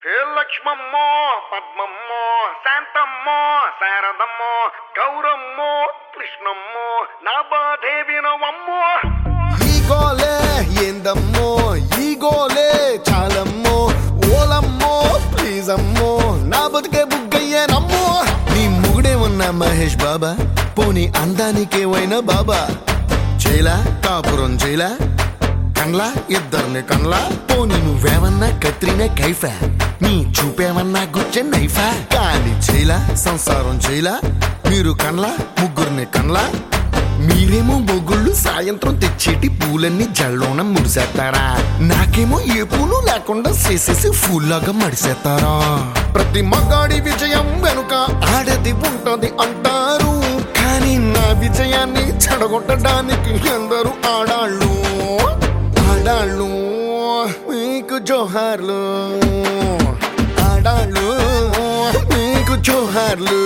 ఏ లక్ష్మమ్మో పద్మమ్మో శాంతమ్మో శారదమ్మో గౌరమ్మో కృష్ణమ్మో నా బాధే నవమ్మో ఈ గోలే ఏందమ్మో ఈ గోలే చాలమ్మో ఓలమ్మో ప్లీజ్ అమ్మో నా బతుకే బుగ్గయ్యేనమ్మో నీ ముగుడే ఉన్న మహేష్ బాబా పోనీ అందానికేవైనా బాబా జైలా కాపురం జైలా కండ్లా ఇద్దరిని కండ్లా పోనీ నువ్వేమన్నా కత్రినా కైఫా నీ చూపేమన్నా గుచ్చే నైఫా కానీ జైలా సంసారం జైలా మీరు కండ్లా ముగ్గురిని కండ్లా మీరేమో బొగుళ్ళు సాయంత్రం తెచ్చేటి పూలన్నీ జల్లోన ముడిసేస్తారా నాకేమో ఏ పూలు లేకుండా చేసేసి ఫూల్లాగా మడిసేస్తారా ప్రతి మగాడి విజయం వెనుక ఆడది ఉంటది అంటారు కానీ నా విజయాన్ని చెడగొట్టడానికి అందరూ ఆడాళ్ళు ఆడాళ్ళు మీకు జోహార్లు ఆడాళ్ళు మీకు జోహార్లు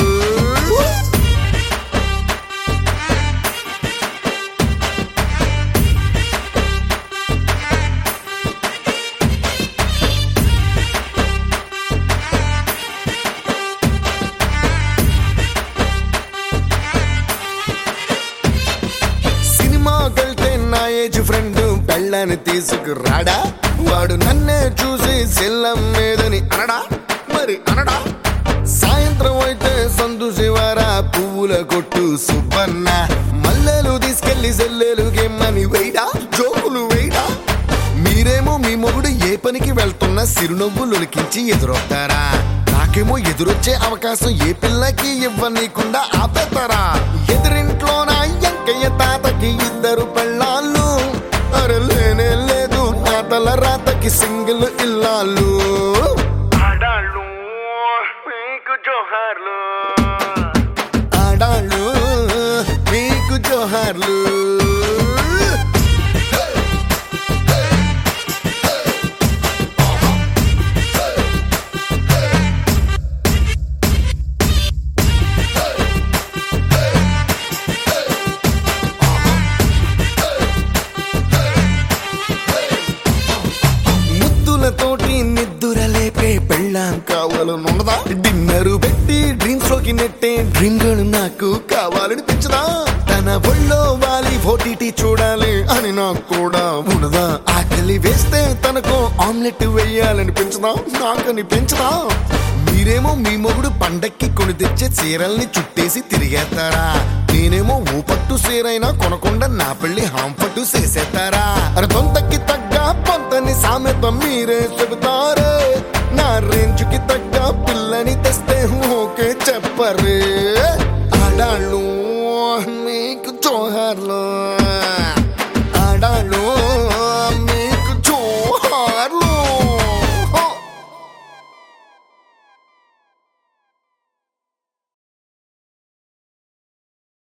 సినిమాకెళ్తే నా ఏజ్ ఫ్రెండ్ పెళ్ళని తీసుకురాడా వాడు నన్నే చూసి సెల్లం మీదని అనడా మరి అనడా సాయంత్రం అయితే సందు శివారా పువ్వుల కొట్టు సుబ్బన్న మల్లెలు తీసుకెళ్లి సెల్లెలు గేమ్మని వేయడా జోకులు వేయడా మీరేమో మీ మొగుడు ఏ పనికి వెళ్తున్నా సిరునవ్వులొలికించి ఎదురొస్తారా నాకేమో ఎదురొచ్చే అవకాశం ఏ పిల్లకి ఇవ్వనీకుండా ఆపేస్తారా ఎదురింట్లోన ఎంకయ్య తాతకి ఇద్దరు పెళ్ళాళ్ళు అరే లేనే లేదు నా తల రాతకి సింగిల్ ఇల్లాలు ఆడాళ్ళు మీకు జోహార్లు ఆడాళ్ళు మీకు జోహార్లు ముద్దులతోటి నిద్దుర లేపే పెళ్ళాం కావాలనున్నదా డిన్నరు పెట్టి డ్రీమ్స్ లోకి నెట్టే డ్రీమ్ గర్ల్ నాకు కావాలనిపించదా తన ఒళ్ళో వాలి ఓటీటీ చూడాలి అని నాకు కూడా ఉన్నదా ఆకలి వేస్తే తనకు ఆమ్లెట్ వేయాలనిపించదా నాకు అనిపించదా మీరేమో మీ మొగుడు పండక్కి కొని తెచ్చే చీరల్ని చుట్టేసి తిరిగేస్తారా నేనేమో ఓ పట్టు చీరైనా కొనకుండా నా పెళ్లి హాంపట్టు చేసేస్తారా అరే తొంతకి తగ్గ పొంతని సామెత మీరే చెబుతారే నా రేంజ్ కి తగ్గ పిల్లని తెస్తే ఓకే చెప్పరే ఆడాళ్ళు మీకు జోహార్లు